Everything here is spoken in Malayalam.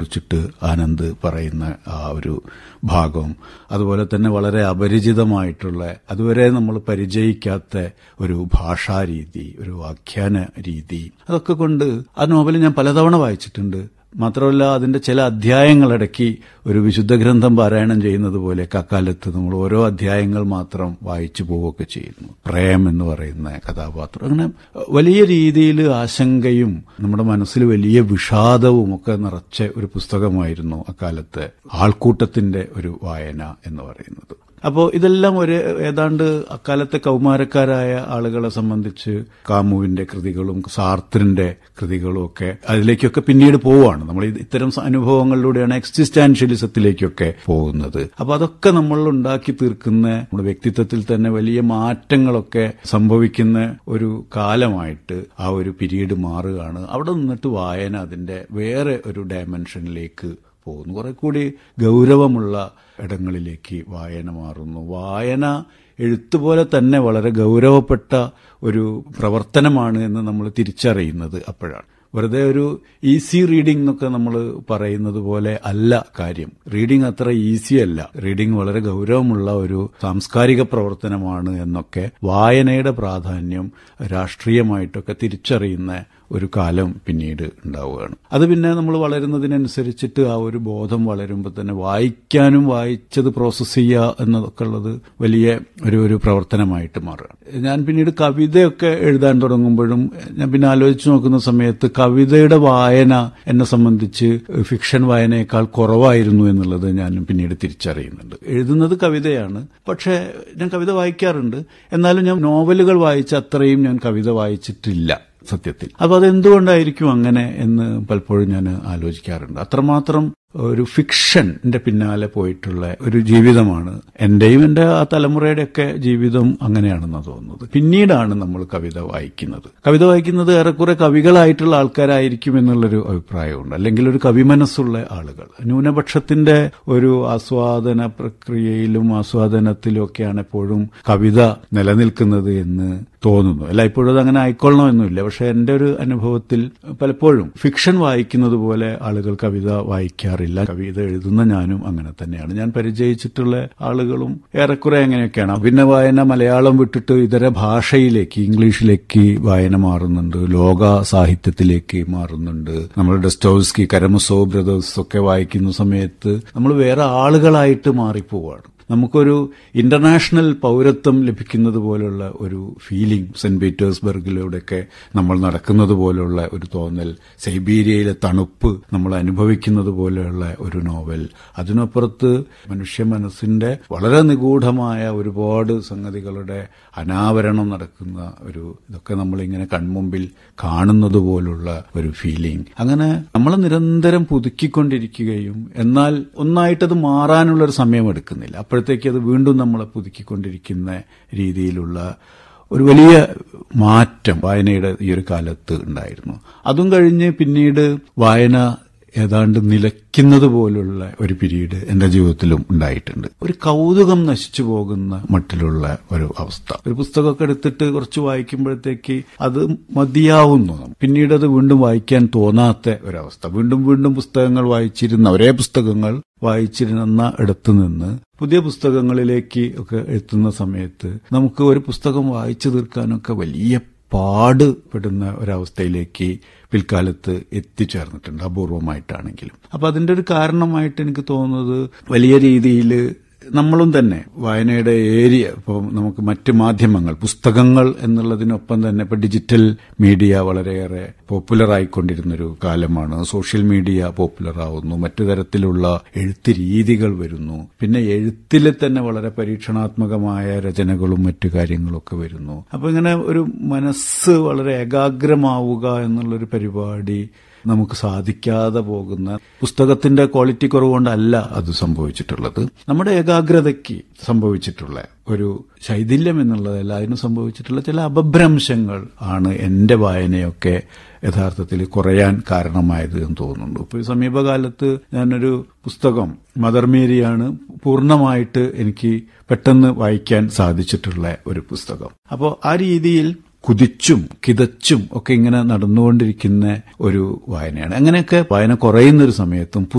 കുറിച്ചിട്ട് ആനന്ദ് പറയുന്ന ആ ഒരു ഭാഗം അതുപോലെ തന്നെ വളരെ അപരിചിതമായിട്ടുള്ള അതുവരെ നമ്മൾ പരിചയിക്കാത്ത ഒരു ഭാഷാരീതി ഒരു വ്യാഖ്യാന രീതി അതൊക്കെ കൊണ്ട് ആ നോവൽ ഞാൻ പലതവണ വായിച്ചിട്ടുണ്ട് മാത്രമല്ല അതിന്റെ ചില അധ്യായങ്ങളിടയ്ക്ക് ഒരു വിശുദ്ധ ഗ്രന്ഥം പാരായണം ചെയ്യുന്നത് പോലെ അക്കാലത്ത് നമ്മൾ ഓരോ അധ്യായങ്ങൾ മാത്രം വായിച്ചു പോവുകയൊക്കെ ചെയ്യുന്നു പ്രേം എന്ന് പറയുന്ന കഥാപാത്രം അങ്ങനെ വലിയ രീതിയിൽ ആശങ്കയും നമ്മുടെ മനസ്സിൽ വലിയ വിഷാദവും ഒക്കെ നിറച്ച ഒരു പുസ്തകമായിരുന്നു അക്കാലത്തെ ആൾക്കൂട്ടത്തിന്റെ ഒരു വായന എന്ന് പറയുന്നത് അപ്പോൾ ഇതെല്ലാം ഒരു ഏതാണ്ട് അക്കാലത്തെ കൗമാരക്കാരായ ആളുകളെ സംബന്ധിച്ച് കാമുവിന്റെ കൃതികളും സാർത്തിന്റെ കൃതികളും ഒക്കെ അതിലേക്കൊക്കെ പിന്നീട് പോവുകയാണ് നമ്മൾ ഇത്തരം അനുഭവങ്ങളിലൂടെയാണ് എക്സിസ്റ്റാൻഷ്യലിസത്തിലേക്കൊക്കെ പോകുന്നത് അപ്പൊ അതൊക്കെ നമ്മൾ ഉണ്ടാക്കി തീർക്കുന്ന നമ്മുടെ വ്യക്തിത്വത്തിൽ തന്നെ വലിയ മാറ്റങ്ങളൊക്കെ സംഭവിക്കുന്ന ഒരു കാലമായിട്ട് ആ ഒരു പിരീഡ് മാറുകയാണ് അവിടെ നിന്നിട്ട് വായന അതിന്റെ വേറെ ഒരു ഡയമെൻഷനിലേക്ക് പോകുന്നു കുറെ കൂടി ഗൗരവമുള്ള ഇടങ്ങളിലേക്ക് വായന മാറുന്നു വായന എഴുത്തുപോലെ തന്നെ വളരെ ഗൗരവപ്പെട്ട ഒരു പ്രവർത്തനമാണ് എന്ന് നമ്മൾ തിരിച്ചറിയുന്നത് അപ്പോഴാണ് വെറുതെ ഒരു ഈസി റീഡിംഗ് എന്നൊക്കെ നമ്മൾ പറയുന്നത് പോലെ അല്ല കാര്യം റീഡിംഗ് അത്ര ഈസി അല്ല റീഡിംഗ് വളരെ ഗൗരവമുള്ള ഒരു സാംസ്കാരിക പ്രവർത്തനമാണ് എന്നൊക്കെ വായനയുടെ പ്രാധാന്യം രാഷ്ട്രീയമായിട്ടൊക്കെ തിരിച്ചറിയുന്ന ഒരു കാലം പിന്നീട് ഉണ്ടാവുകയാണ് അത് പിന്നെ നമ്മൾ വളരുന്നതിനനുസരിച്ചിട്ട് ആ ഒരു ബോധം വളരുമ്പോൾ തന്നെ വായിക്കാനും വായിച്ചത് പ്രോസസ്സ് ചെയ്യുക എന്നതൊക്കെ ഉള്ളത് വലിയ ഒരു ഒരു പ്രവർത്തനമായിട്ട് മാറുകയാണ് ഞാൻ പിന്നീട് കവിതയൊക്കെ എഴുതാൻ തുടങ്ങുമ്പോഴും ഞാൻ പിന്നെ ആലോചിച്ച് നോക്കുന്ന സമയത്ത് കവിതയുടെ വായന എന്നെ സംബന്ധിച്ച് ഫിക്ഷൻ വായനയേക്കാൾ കുറവായിരുന്നു എന്നുള്ളത് ഞാൻ പിന്നീട് തിരിച്ചറിയുന്നുണ്ട് എഴുതുന്നത് കവിതയാണ് പക്ഷേ ഞാൻ കവിത വായിക്കാറുണ്ട് എന്നാലും ഞാൻ നോവലുകൾ വായിച്ച അത്രയും ഞാൻ കവിത വായിച്ചിട്ടില്ല സത്യത്തിൽ അപ്പൊ അതെന്തുകൊണ്ടായിരിക്കും അങ്ങനെ എന്ന് പലപ്പോഴും ഞാൻ ആലോചിക്കാറുണ്ട് അത്രമാത്രം ഒരു ഫിക്ഷന്റെ പിന്നാലെ പോയിട്ടുള്ള ഒരു ജീവിതമാണ് എന്റെയും എന്റെ ആ തലമുറയുടെയൊക്കെ ജീവിതം അങ്ങനെയാണെന്ന് തോന്നുന്നത് പിന്നീടാണ് നമ്മൾ കവിത വായിക്കുന്നത് കവിത വായിക്കുന്നത് ഏറെക്കുറെ കവികളായിട്ടുള്ള ആൾക്കാരായിരിക്കും എന്നുള്ളൊരു അഭിപ്രായമുണ്ട് അല്ലെങ്കിൽ ഒരു കവിമനസ്സുള്ള ആളുകൾ ന്യൂനപക്ഷത്തിന്റെ ഒരു ആസ്വാദന പ്രക്രിയയിലും ആസ്വാദനത്തിലും ഒക്കെയാണ് എപ്പോഴും കവിത നിലനിൽക്കുന്നത് എന്ന് തോന്നുന്നു അല്ല ഇപ്പോഴും അത് അങ്ങനെ ആയിക്കൊള്ളണമെന്നില്ല പക്ഷെ എന്റെ ഒരു അനുഭവത്തിൽ പലപ്പോഴും ഫിക്ഷൻ വായിക്കുന്നത് പോലെ ആളുകൾ കവിത വായിക്കാറില്ല കവിത എഴുതുന്ന ഞാനും അങ്ങനെ തന്നെയാണ് ഞാൻ പരിചയിച്ചിട്ടുള്ള ആളുകളും ഏറെക്കുറെ അങ്ങനെയൊക്കെയാണ് പിന്നെ വായന മലയാളം വിട്ടിട്ട് ഇതര ഭാഷയിലേക്ക് ഇംഗ്ലീഷിലേക്ക് വായന മാറുന്നുണ്ട് ലോക സാഹിത്യത്തിലേക്ക് മാറുന്നുണ്ട് നമ്മൾ ഡെസ്റ്റോവ്സ്കി കരമസോ ബ്രദേഴ്സ് ഒക്കെ വായിക്കുന്ന സമയത്ത് നമ്മൾ വേറെ ആളുകളായിട്ട് മാറിപ്പോവാണ് നമുക്കൊരു ഇന്റർനാഷണൽ പൗരത്വം ലഭിക്കുന്നത് പോലുള്ള ഒരു ഫീലിംഗ് സെന്റ് പീറ്റേഴ്സ്ബർഗിലൂടെയൊക്കെ നമ്മൾ നടക്കുന്നത് പോലുള്ള ഒരു തോന്നൽ സൈബീരിയയിലെ തണുപ്പ് നമ്മൾ അനുഭവിക്കുന്നത് പോലെയുള്ള ഒരു നോവൽ അതിനപ്പുറത്ത് മനുഷ്യ മനസ്സിന്റെ വളരെ നിഗൂഢമായ ഒരുപാട് സംഗതികളുടെ അനാവരണം നടക്കുന്ന ഒരു ഇതൊക്കെ നമ്മളിങ്ങനെ കൺമുമ്പിൽ കാണുന്നത് പോലുള്ള ഒരു ഫീലിംഗ് അങ്ങനെ നമ്മൾ നിരന്തരം പുതുക്കിക്കൊണ്ടിരിക്കുകയും എന്നാൽ ഒന്നായിട്ടത് മാറാനുള്ള ഒരു സമയം എടുക്കുന്നില്ല അപ്പോഴത്തേക്ക് അത് വീണ്ടും നമ്മളെ പുതുക്കിക്കൊണ്ടിരിക്കുന്ന രീതിയിലുള്ള ഒരു വലിയ മാറ്റം വായനയുടെ ഈ ഒരു കാലത്ത് ഉണ്ടായിരുന്നു അതും കഴിഞ്ഞ് പിന്നീട് വായന ഏതാണ്ട് നിലയ്ക്കുന്നത് പോലുള്ള ഒരു പീരീഡ് എന്റെ ജീവിതത്തിലും ഉണ്ടായിട്ടുണ്ട് ഒരു കൗതുകം നശിച്ചു പോകുന്ന മട്ടിലുള്ള ഒരു അവസ്ഥ ഒരു പുസ്തകമൊക്കെ എടുത്തിട്ട് കുറച്ച് വായിക്കുമ്പോഴത്തേക്ക് അത് മതിയാവുന്നു പിന്നീട് അത് വീണ്ടും വായിക്കാൻ തോന്നാത്ത ഒരവസ്ഥ വീണ്ടും വീണ്ടും പുസ്തകങ്ങൾ വായിച്ചിരുന്ന ഒരേ പുസ്തകങ്ങൾ വായിച്ചിരുന്ന ഇടത്തു നിന്ന് പുതിയ പുസ്തകങ്ങളിലേക്ക് ഒക്കെ എത്തുന്ന സമയത്ത് നമുക്ക് ഒരു പുസ്തകം വായിച്ചു തീർക്കാനൊക്കെ വലിയ പാടുപെടുന്ന ഒരവസ്ഥയിലേക്ക് പിൽക്കാലത്ത് എത്തിച്ചേർന്നിട്ടുണ്ട് അപൂർവമായിട്ടാണെങ്കിലും അപ്പൊ അതിന്റെ ഒരു കാരണമായിട്ട് എനിക്ക് തോന്നുന്നത് വലിയ രീതിയിൽ നമ്മളും തന്നെ വായനയുടെ ഏരിയ ഇപ്പോൾ നമുക്ക് മറ്റ് മാധ്യമങ്ങൾ പുസ്തകങ്ങൾ എന്നുള്ളതിനൊപ്പം തന്നെ ഇപ്പൊ ഡിജിറ്റൽ മീഡിയ വളരെയേറെ പോപ്പുലർ ആയിക്കൊണ്ടിരുന്നൊരു കാലമാണ് സോഷ്യൽ മീഡിയ പോപ്പുലർ ആവുന്നു മറ്റു തരത്തിലുള്ള എഴുത്ത് രീതികൾ വരുന്നു പിന്നെ എഴുത്തിൽ തന്നെ വളരെ പരീക്ഷണാത്മകമായ രചനകളും മറ്റു കാര്യങ്ങളൊക്കെ വരുന്നു അപ്പൊ ഇങ്ങനെ ഒരു മനസ്സ് വളരെ ഏകാഗ്രമാവുക എന്നുള്ളൊരു പരിപാടി നമുക്ക് സാധിക്കാതെ പോകുന്ന പുസ്തകത്തിന്റെ ക്വാളിറ്റി കുറവുകൊണ്ടല്ല അത് സംഭവിച്ചിട്ടുള്ളത് നമ്മുടെ ഏകാഗ്രതയ്ക്ക് സംഭവിച്ചിട്ടുള്ള ഒരു ശൈഥില്യം എന്നുള്ളതല്ല അതിന് സംഭവിച്ചിട്ടുള്ള ചില അപഭ്രംശങ്ങൾ ആണ് എന്റെ വായനയൊക്കെ യഥാർത്ഥത്തിൽ കുറയാൻ കാരണമായത് എന്ന് തോന്നുന്നുണ്ട് ഇപ്പോൾ സമീപകാലത്ത് ഞാനൊരു പുസ്തകം മദർ മേരിയാണ് പൂർണ്ണമായിട്ട് എനിക്ക് പെട്ടെന്ന് വായിക്കാൻ സാധിച്ചിട്ടുള്ള ഒരു പുസ്തകം അപ്പോൾ ആ രീതിയിൽ കുതിച്ചും കിതച്ചും ഒക്കെ ഇങ്ങനെ നടന്നുകൊണ്ടിരിക്കുന്ന ഒരു വായനയാണ് അങ്ങനെയൊക്കെ വായന കുറയുന്ന ഒരു സമയത്തും